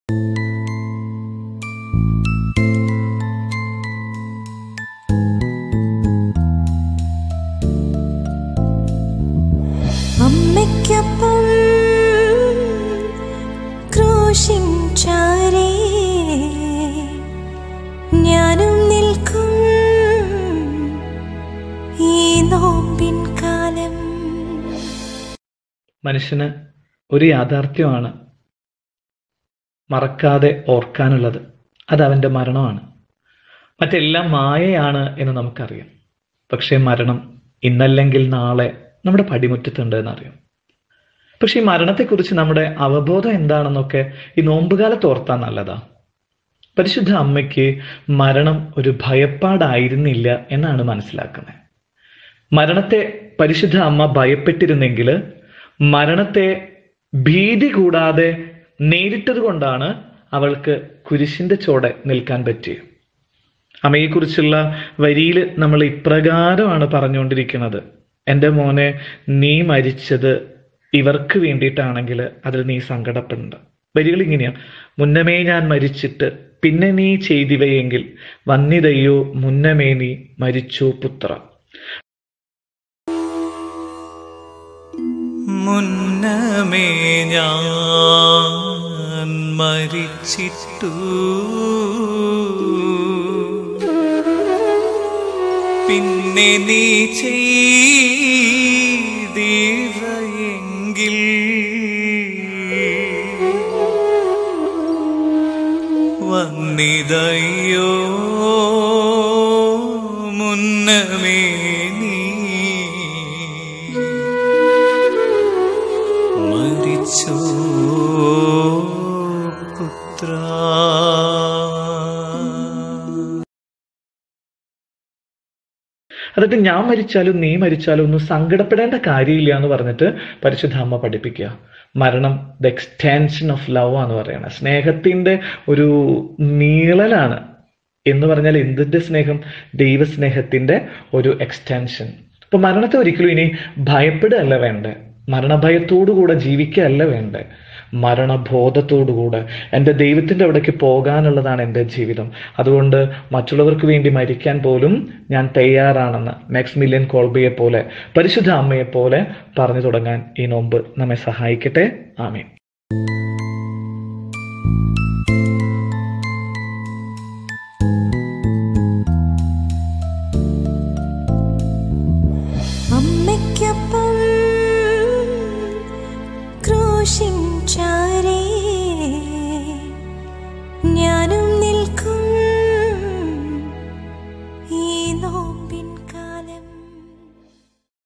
അമ്മയ്ക്കൊപ്പം ക്രൂശിൻ ചാരേ ഞാനും നിൽക്കും ഈ നോമ്പിൻ കാലം മനുഷ്യന് ഒരു യാഥാർത്ഥ്യമാണ് മറക്കാതെ ഓർക്കാനുള്ളത് അത് അവന്റെ മരണമാണ് മറ്റെല്ലാം മായയാണ് എന്ന് നമുക്കറിയാം പക്ഷേ മരണം ഇന്നല്ലെങ്കിൽ നാളെ നമ്മുടെ പടിമുറ്റത്തുണ്ട് എന്നറിയാം പക്ഷെ ഈ മരണത്തെക്കുറിച്ച് നമ്മുടെ അവബോധം എന്താണെന്നൊക്കെ ഈ നോമ്പുകാലത്ത് ഓർത്താൻ നല്ലതാ പരിശുദ്ധ അമ്മയ്ക്ക് മരണം ഒരു ഭയപ്പാടായിരുന്നില്ല എന്നാണ് മനസ്സിലാക്കുന്നത് മരണത്തെ പരിശുദ്ധ അമ്മ ഭയപ്പെട്ടിരുന്നെങ്കിൽ മരണത്തെ ഭീതി കൂടാതെ നേരിട്ടത് കൊണ്ടാണ് അവൾക്ക് കുരിശിന്റെ ചോടെ നിൽക്കാൻ പറ്റിയത് അമ്മയെക്കുറിച്ചുള്ള വരിയിൽ നമ്മൾ ഇപ്രകാരമാണ് പറഞ്ഞുകൊണ്ടിരിക്കുന്നത് എൻ്റെ മോനെ നീ മരിച്ചത് ഇവർക്ക് വേണ്ടിയിട്ടാണെങ്കിൽ അതിൽ നീ സങ്കടപ്പെടണ്ട വരികൾ ഇങ്ങനെയാ മുന്നമേ ഞാൻ മരിച്ചിട്ട് പിന്നെ നീ ചെയ്തിവയെങ്കിൽ വന്നിതയോ മുന്നമേ നീ മരിച്ചു പുത്ര മുന്നമേ ഞാൻ മരിച്ചിട്ടു പിന്നെ നീ ചെയ്തിവയെങ്കിൽ വന്നിതയോ മുന്നമേ നീ മരിച്ചോ പുത്ര എന്നിട്ട് ഞാൻ മരിച്ചാലും നീ മരിച്ചാലും ഒന്നും സങ്കടപ്പെടേണ്ട കാര്യമില്ല എന്ന് പറഞ്ഞിട്ട് പരിശുദ്ധ അമ്മ പഠിപ്പിക്കുക മരണം ദ എക്സ്റ്റൻഷൻ ഓഫ് ലവ് എന്ന് പറയണത് സ്നേഹത്തിന്റെ ഒരു നീളലാണ് എന്ന് പറഞ്ഞാൽ എന്തിന്റെ സ്നേഹം ദൈവസ്നേഹത്തിന്റെ ഒരു എക്സ്റ്റൻഷൻ അപ്പൊ മരണത്തെ ഒരിക്കലും ഇനി ഭയപ്പെടുകയല്ല വേണ്ടേ മരണഭയത്തോടുകൂടെ ജീവിക്കുകയല്ല വേണ്ടേ മരണബോധത്തോടുകൂടെ എൻ്റെ ദൈവത്തിൻ്റെ അവിടേക്ക് പോകാനുള്ളതാണ് എൻ്റെ ജീവിതം അതുകൊണ്ട് മറ്റുള്ളവർക്ക് വേണ്ടി മരിക്കാൻ പോലും ഞാൻ തയ്യാറാണെന്ന് മാക്സ് മില്യൻ കോൾബിയെ പോലെ പരിശുദ്ധ അമ്മയെ പോലെ പറഞ്ഞു തുടങ്ങാൻ ഈ നോമ്പ് നമ്മെ സഹായിക്കട്ടെ ആമീൻ